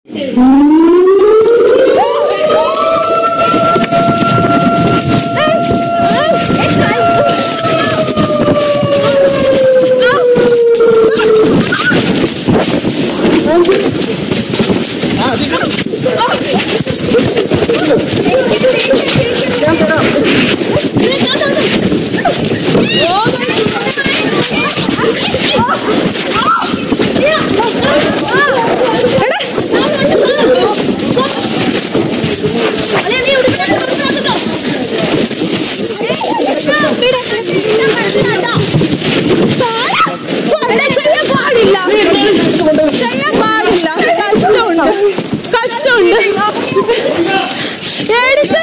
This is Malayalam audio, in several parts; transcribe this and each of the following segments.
ചെയ്യാൻ പാടില്ല ചെയ്യാൻ പാടില്ല കഷ്ടമുണ്ട് കഷ്ടമുണ്ട് എടുത്ത്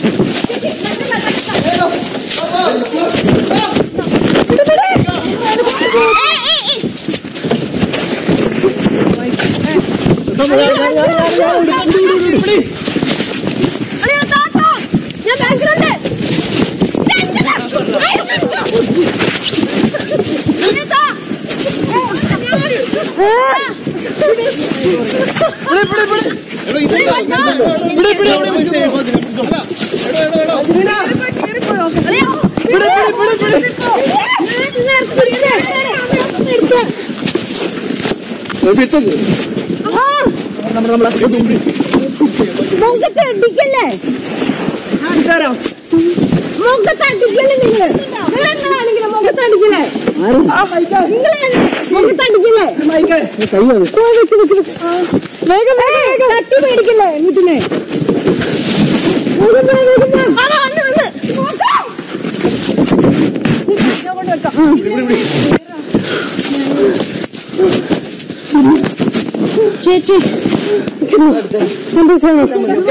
അളിയാ, താത്ത, ഞാൻ ബാങ്കിലുണ്ട്. അളിയാ, മുഖത്ത് അടിക്കല്ലേ മുഖത്ത് അടിക്കല്ലേ നിങ്ങള് നിങ്ങളെന്താണെങ്കിലും മുഖത്ത് അടിക്കല്ലേ നിങ്ങള് മുഖത്ത് അടിക്കല്ലേ ഓ, വെക്ക്, വെക്ക്, വെക്ക്. ആ, വേഗം വേഗം വേഗം തട്ടി മേടിക്കല്ലേ വീട്ടിനെ വേഗം വാ, വേഗം വാ. ആ, വന്ന്, വന്ന്. നോക്കാം. ഞാൻ കൊണ്ടുവെക്കാം. ആ. ചേച്ചി എന്താ ചെയ്യുന്നത്?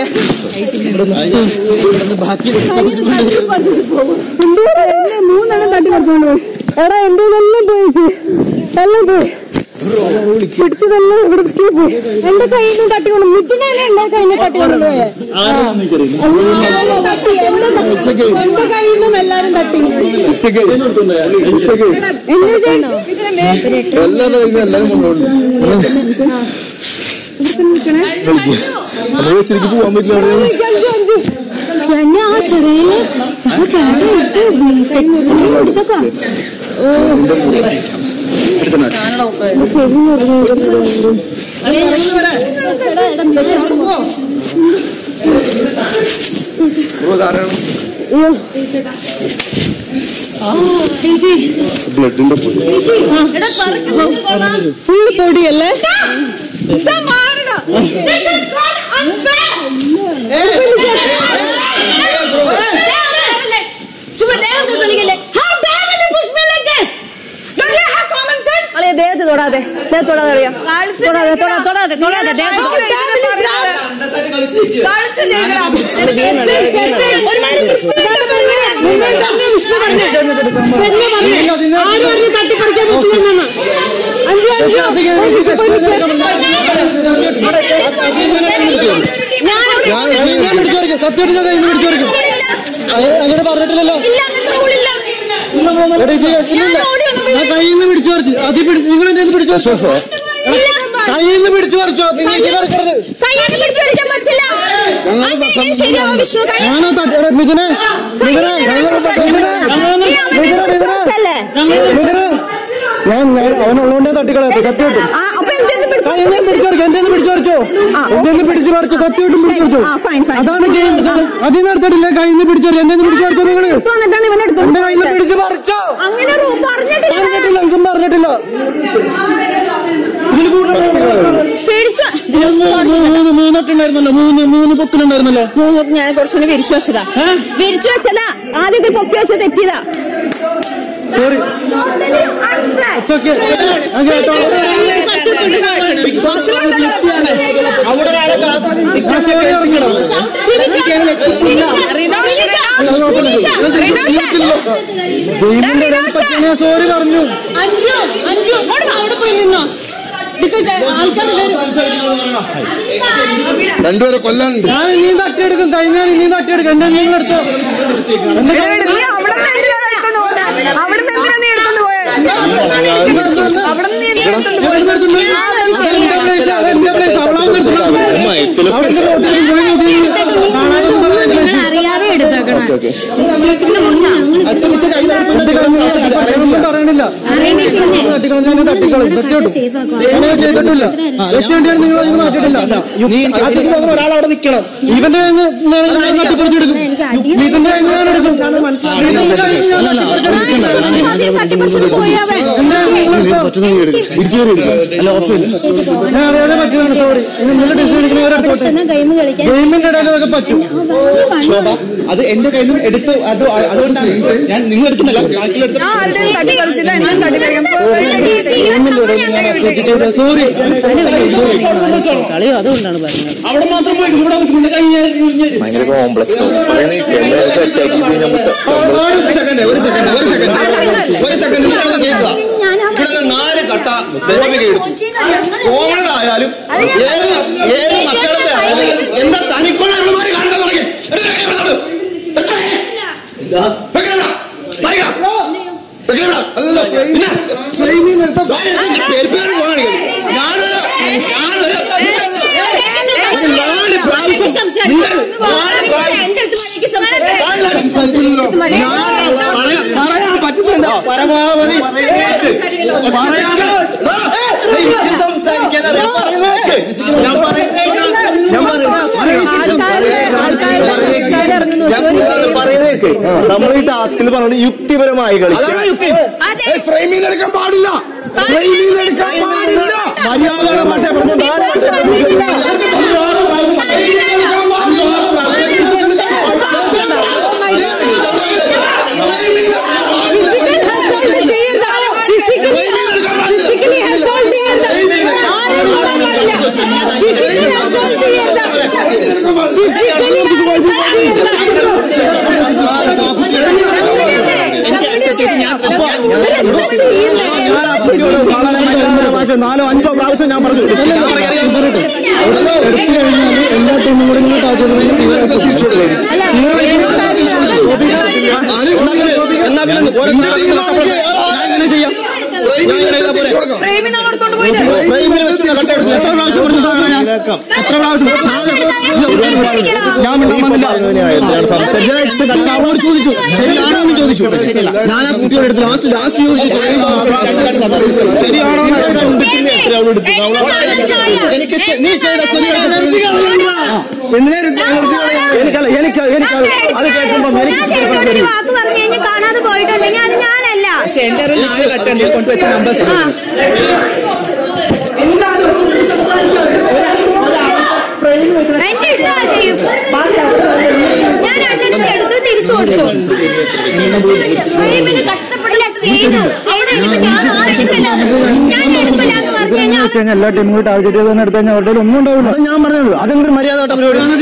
എന്തോടാ എന്നെ മൂന്നെണ്ണം തട്ടി പറിച്ചോണ്ട് പോയി എടാ എന്റെ എല്ലാം പോയിച്ച് എല്ലാം പോയി പിടിച്ചതെല്ലാം ഇവിടേക്ക് പോയി എന്റെ കയ്യിൽ നിന്ന് തട്ടിക്കൊണ്ട് മിഥുനല്ലേ എന്റെ കയ്യിൽ നിന്ന് തട്ടിക്കൊണ്ട് പോയെ എല്ലാരും തട്ടി എന്റെ ക- എന്റെ കയ്യിൽ നിന്നും എല്ലാരും തട്ടി എന്നെ ചേച്ചി ശരിക്കും പോവാൻ പറ്റില്ല അവിടെ എന്നെ ആ ചെറിയ ആ ചേട്ടൻ ഇട്ട് പിടിച്ചോക്കാ ബ്ലഡിന്റെ പൊടി ഫുള്ള് പൊടിയല്ലേ ദേഹത്ത് തൊടാതെ ദേഹത്ത് തൊടാതെ അറിയാം തൊടാതെ തൊടാതെ തൊടാതെ തൊടാതെ ദേഹത്ത് സത്യം കയ്യിൽ നിന്ന് പിടിച്ചു പറിക്കും അങ്ങനെ പറഞ്ഞിട്ടില്ലല്ലോ എടാ, ഇത് ഇല്ലില്ല. ഞാൻ കയ്യിൽ നിന്ന് പിടിച്ചു പറിച്ചു അതി പിടി നിങ്ങൾ എന്റെ കയ്യിൽ നിന്ന് പിടിച്ചു പറിച്ചോ കയ്യിൽ നിന്ന് പിടിച്ചു പറിച്ചോ നിങ്ങൾ ഇത് പറിക്കരുത് ഞാനാ തട്ടി എടാ, മിഥുനെ മിഥുനെ മിഥുനെ മിഥുനെ മിഥുനെ മിഥുനെ ഞാൻ ഞാൻ അവനുള്ളതുകൊണ്ടേ തട്ടിക്കളയട്ടെ സത്യമായിട്ടും കയ്യിൽ നിന്ന് പിടിച്ചു പറിച്ചു എന്റെ നിന്ന് പിടിച്ചു പറിച്ചോ എന്റെ നിന്ന് പിടിച്ചു പറിച്ചു സത്യമായിട്ടും പിടിച്ചു പറിച്ചു അതാണ് ഗെയിം അതിൽ നടത്തിട്ടില്ല കയ്യിൽ നിന്ന് പിടിച്ചു പറിച്ചു എന്റെ നിന്ന് പിടിച്ചു പറിച്ചോ നിങ്ങള് എന്റെ കയ്യിൽ നിന്ന് പിടിച്ചു പറിച്ചോ അങ്ങനെ റൂ- പറഞ്ഞിട്ടില്ല പറഞ്ഞിട്ടില്ല ഇതും പറഞ്ഞിട്ടില്ല ഇതിന് കൂടുതൽ പേടിച്ച മൂന്ന് മൂന്നൊട്ടുണ്ടായിരുന്നല്ലോ മൂന്ന് മൂന്ന് പൊക്കിലുണ്ടായിരുന്നല്ലോ മൂന്ന് ഞാൻ കുറച്ചുകൂടി വിരിച്ചു വെച്ചതാ വിരിച്ചു വെച്ചതാ ആദ്യത്തിൽ പൊക്കി വെച്ച തെറ്റിയതാ സോറി ഓക്കെ സോറി ഇറങ്ങിയടാ ഗെയിമിന്റെ പറ്റിയ സോറി പറഞ്ഞു അഞ്ചു അഞ്ചു അവിടെ പോയി നിന്നോ ബിക്കോസ് ആൾക്കാർ രണ്ടുപേരെ കൊല്ലാനുണ്ട് ഞാൻ ഇനിയും തട്ടിയെടുക്കും കഴിഞ്ഞാൽ ഇനിയും തട്ടിയെടുക്കും എന്റെ നിങ്ങൾ എടുത്തോ എന്റെ കയ്യിൽ- അവിടെ നിന്ന് എന്തിനാ നീ എടുത്തോണ്ട് പോയത് അവിടെ നിന്ന് നീ എവിടെ നിന്ന് എടുത്തുണ്ട്? എന്റെ place ആ, എന്റെ place ആ, അവളാ നിർത്തുന്നത്. ചേച്ചിയുടെ മുന്നിൽ ഞങ്ങൾ അച്ഛൻ ഇച്ച കൈ തട്ടിക്കളഞ്ഞു പറയണില്ല തട്ടിക്കളഞ്ഞു തട്ടിക്കളയും സത്യമായിട്ടും അങ്ങനെ ചെയ്തിട്ടില്ല ലക്ഷ്യം നിങ്ങൾ ഇത് മാറ്റിയിട്ടില്ല അതിന് പകരം ഒരാൾ അവിടെ നിൽക്കണം ഇവന്റെ കയ്യിൽ നിന്ന് ഞാൻ തട്ടിപ്പറിച്ചെടുക്കും എനിക്ക് അടിയും ഇതിന്റെ കയ്യിൽ നിന്ന് ഞാൻ എടുക്കും ഇതിന്റെ കയ്യിൽ നിന്ന് ഞാൻ തട്ടിപ്പറിച്ചെടുക്കും. ഞാൻ അറിയാതെ പറ്റിയതാണ് സോറി ഇന്നലെ ഡിസിഷൻ എടുക്കുന്നവരെ ചെന്നാൽ ഗെയിം കളിക്കാൻ ഗെയിമിന്റെ ഇടയിൽ അതൊക്കെ പറ്റും ശോഭ അത് എന്റെ കയ്യിൽ നിന്ന് എടുത്ത് അത് അതുകൊണ്ടാണ് ഞാൻ നിങ്ങൾ എടുക്കുന്നില്ല ബാക്കിലെടുത്ത് ഞാൻ ആരുടെയും തട്ടി കളിച്ചില്ല എന്നെയും തട്ടി കളിക്കാൻ സോറി കളിയോ അതുകൊണ്ടാണ് പറഞ്ഞത് അവിടെ മാത്രം പോയി ഇവിടെ നിൽക്കുന്ന കഴിഞ്ഞ ഭയങ്കര കോംപ്ലക്സ് പറയുന്ന എല്ലാവർക്കും അറ്റാക്ക് ചെയ്ത് കഴിഞ്ഞാൽ ഒരു സെക്കൻഡ് ഒരു സെക്കൻഡ് ഒരു സെക്കൻഡ് ഒരു സെക്കൻഡ് കേൾക്കുക ഇവിടെ നാല് കട്ട ഗോപിക എടുത്തു കോമണറായാലും ഏത് ഏത് മക്കളത്തെ ആയാലും എന്താ തനിക്കൊള്ള ഇവളുമാര് കാണാൻ തുടങ്ങി എടുത്ത് വെക്ക് ഇവിടെ തൊട്ട്. എടുത്ത് വെക്ക്. വെക്ക് ഇവിടെ. വരിക. വെക്ക് ഇവിടെ. പിന്നെ ആരും ഇതിന്റെ പെരുപ്പേര് പോകാൻ കാണിക്കരുത്. ഞാനൊരു ഞാനൊരു ഒരു നാല് പ്രാവശ്യം മിണ്ടരുത്. നാല് പ്രാവശ്യം പറയാൻ പറയാൻ പറ്റുന്നില്ല പരമാവധി പറയാൻ സംസാരിക്കാൻ അറിയാം പറയുന്നേക്ക് ഞാൻ പറയുന്നേക്ക് ഞാൻ പറയുന്നേക്ക് നമ്മൾ ഈ ടാസ്കിൽ പറഞ്ഞത് യുക്തിപരമായി കളിക്കാം യുക്തി ഫ്രെയിമിൽ നിന്ന് എടുക്കാൻ പാടില്ല ഫ്രെയിമിൽ നിന്ന് എടുക്കാൻ പാടില്ല മര്യാദയുടെ ഭാഷ പറഞ്ഞു നാല് ഭാഷ നാലോ അഞ്ചോ പ്രാവശ്യം ഞാൻ പറഞ്ഞു എടുത്തു കഴിഞ്ഞാൽ എല്ലാ ടീമും കൂടി നിങ്ങൾ ടാച്ച് എന്നാ പിന്നെ ഒരെണ്ണം ഞാൻ ഇങ്ങനെ ചെയ്യാം ഞാൻ ഇങ്ങനെ ചെയ്താ പോരെ? ഫ്രെയിമിൽ വെച്ച് ഞാൻ കട്ടെടുത്തു. എത്ര പ്രാവശ്യം പറഞ്ഞു സാറിന് ഞാൻ എത്ര പ്രാവശ്യം നാല് ഞാൻ മിണ്ടാൻ വന്നില്ല ഞാൻ അവളോട് ചോദിച്ചു ശരിയാണോ എന്ന് ചോദിച്ചു ഞാൻ ആ കുട്ടിയോട് എടുത്ത് ലാസ്റ്റ് ലാസ്റ്റ് ചോദിച്ചു ശരിയാണോ എന്ന് ചോദിച്ചു. എത്ര അവളോട് എടുത്തു? അവളോട് എനിക്ക് ശ- നീ ചെയ്ത ശരിയാണ് എന്തിനാ എനിക്കല്ല എനിക്ക് എനിക്ക് അത് കേൾക്കുമ്പോൾ എനിക്ക് ചിരിക്കാൻ വരും. വാക്ക് പറഞ്ഞു കഴിഞ്ഞാൽ കാണാതെ പോയിട്ടുണ്ടെങ്കിൽ അത് ഞാനല്ല പക്ഷെ എന്റെ ഒരു നാല് കട്ടുണ്ട് കൊണ്ടുവച്ച നമ്പേഴ്സ് എന്റെ ഇഷ്ടം ചെയ്യും ഞാൻ രണ്ടെണ്ണം എടുത്തു തിരിച്ചു കൊടുത്തു പിന്നെ കഷ്ടപ്പെടില്ല ചെയ്തു ചെയ്ത് കഴിഞ്ഞിട്ട് ഞാൻ ആരെടുക്കില്ല ഞാൻ എടുക്കില്ല എന്ന് പറഞ്ഞു കഴിഞ്ഞാൽ വെച്ച് കഴിഞ്ഞാൽ എല്ലാ ടീമും കൂടി ടാർഗറ്റ് ചെയ്ത് വന്ന് എടുത്തു കഴിഞ്ഞാൽ അവരുടെ കയ്യിൽ ഒന്നും ഉണ്ടാവില്ല അത് ഞാൻ പറഞ്ഞത് അതെന്തൊരു മര്യാദ പരിപാടിയാണ്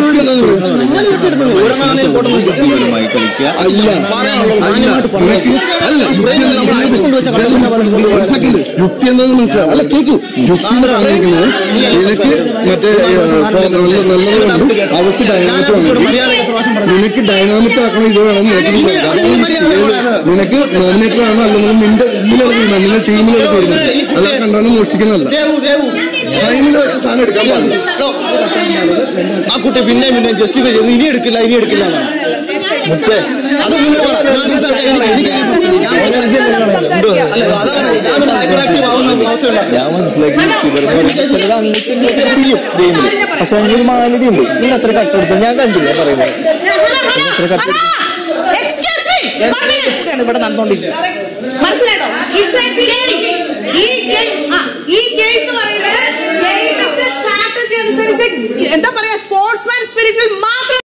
യുക്തി എന്താണെന്ന് മനസ്സിലാവും അല്ല കേക്ക് യുക്തി എന്ന് പറഞ്ഞിരിക്കുന്നത് നിനക്ക് മറ്റേ നല്ലതുകൊണ്ട് അവർക്ക് ഡൈനാമിക് വേണം നിനക്ക് ഡൈനാമിക് ആക്കണം ഇത് വേണം നിനക്ക് നിനക്ക് നോമിനേറ്റർ ആണോ അല്ലെങ്കിൽ നിന്റെ ഇതിലുള്ള തീരുമാനം നിങ്ങൾ ടീമിലുള്ള തീരുമാനം അല്ലാതെ കണ്ടാലും മോഷ്ടിക്കുന്നതല്ല ടൈമിൽ വെച്ച സാധനം എടുക്കാൻ പാടില്ല ആ കുട്ടി പിന്നെ പിന്നെ ജസ്റ്റിഫൈ ചെയ്തു ഇനി എടുക്കില്ല ഇനി എടുക്കില്ല എന്നാണ് മുത്തേ അത് നിങ്ങൾ പറ. ഞാൻ സംസാരിക്കാൻ എനിക്ക് ഞാൻ അല്ല അതാണ് ഞാൻ പിന്നെ ഹൈപ്പർ ആക്റ്റീവ് ആവുന്ന അവസ്ഥ ഉണ്ടാക്കും ഞാൻ മനസ്സിലാക്കി ചിലത് അങ്ങോട്ടും ഇങ്ങോട്ടും ചെയ്യും ഗെയിമിൽ പക്ഷെ അതിനൊരു മാന്യത ഉണ്ട് നിങ്ങൾ എത്ര കട്ടെടുത്തു ഞാൻ കണ്ടില്ല പറയുന്നത് എത്ര കട്ടെടുത്തു ഇവിടെ നടന്നുകൊണ്ടിരിക്കുന്നത് മനസ്സിലായോ ഇറ്റ്സ് എ ഗെയിം ഈ ഗെയിം ആ ഈ ഗെയിം എന്ന് പറയുന്നത്